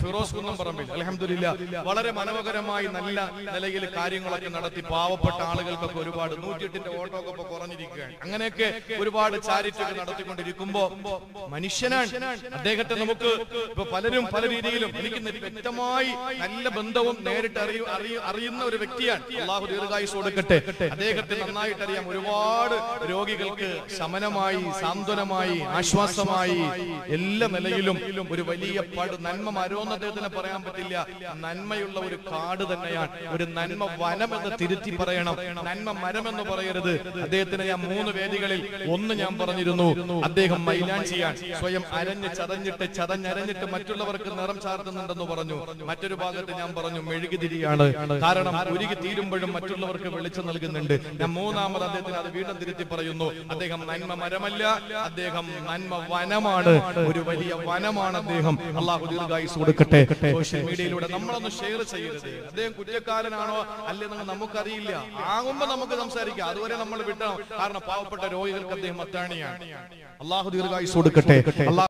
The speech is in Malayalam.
ഫിറോസ് കുന്നംപറമ്പിൽ അലഹമില്ല വളരെ മനോഹരമായി നല്ല നിലയിൽ കാര്യങ്ങളൊക്കെ നടത്തി പാവപ്പെട്ട ആളുകൾക്കൊക്കെ ഒരുപാട് നൂറ്റിയെട്ടിന്റെ ഓട്ടോ ഒക്കെ ഇപ്പൊ കുറഞ്ഞിരിക്കുകയാണ് അങ്ങനെയൊക്കെ ഒരുപാട് ചാരിറ്റി ഒക്കെ നടത്തിക്കൊണ്ടിരിക്കുമ്പോ മനുഷ്യനാണ് അദ്ദേഹത്തെ നമുക്ക് ഇപ്പൊ പലരും പല രീതിയിലും എനിക്ക് വ്യക്തമായി നല്ല ബന്ധവും നേരിട്ട് അറിയു അറിയു അറിയുന്ന ഒരു വ്യക്തിയാണ് അള്ളാഹു ദീർഘായുസ് കൊടുക്കട്ടെ അദ്ദേഹത്തെ നന്നായിട്ട് അറിയാം ഒരുപാട് രോഗികൾക്ക് ശമനമായി സാന്ത്വനമായി ആശ്വാസമായി എല്ലാ നിലയിലും ഒരു വലിയ പാട് നന്മ മരോന്ന് അദ്ദേഹത്തിന് പറയാൻ പറ്റില്ല നന്മയുള്ള ഒരു കാട് തന്നെയാണ് ഒരു നന്മ വനം എന്ന് തിരുത്തി പറയണം നന്മ മരം എന്ന് പറയരുത് അദ്ദേഹത്തിന് ഞാൻ മൂന്ന് വേദികളിൽ ഒന്ന് ഞാൻ പറഞ്ഞിരുന്നു അദ്ദേഹം മൈലാഞ്ചിയാൻ സ്വയം അരഞ്ഞ് ചതഞ്ഞിട്ട് ചതഞ്ഞരഞ്ഞിട്ട് മറ്റുള്ളവർക്ക് നിറം ചാർത്തുന്നുണ്ടെന്ന് പറഞ്ഞു മറ്റൊരു ഭാഗത്ത് ഞാൻ പറഞ്ഞു മെഴുകുതിരിയാണ് കാരണം ഉരുകി തീരുമ്പോഴും മറ്റുള്ളവർക്ക് വെളിച്ചം നൽകുന്നുണ്ട് ഞാൻ മൂന്നാമത് അദ്ദേഹത്തിന് അത് വീണ്ടും തിരുത്തി പറയുന്നു അദ്ദേഹം നന്മ മരമല്ല അദ്ദേഹം നന്മ വനമാണ് ഒരു വലിയ വനമാണ് അദ്ദേഹം അള്ളാഹു ദീർഘായുസ് കൊടുക്കട്ടെ സോഷ്യൽ മീഡിയയിലൂടെ നമ്മളൊന്ന് ഷെയർ ചെയ്യരുത് അദ്ദേഹം കുറ്റക്കാരനാണോ അല്ലെന്ന് നമുക്കറിയില്ല ആകുമ്പോ നമുക്ക് സംസാരിക്കാം അതുവരെ നമ്മൾ വിട്ടണം കാരണം പാവപ്പെട്ട രോഗികൾക്ക് അദ്ദേഹം അത്താണിയാണ് അള്ളാഹു ദീർഘായുസ് കൊടുക്കട്ടെ അള്ളാഹു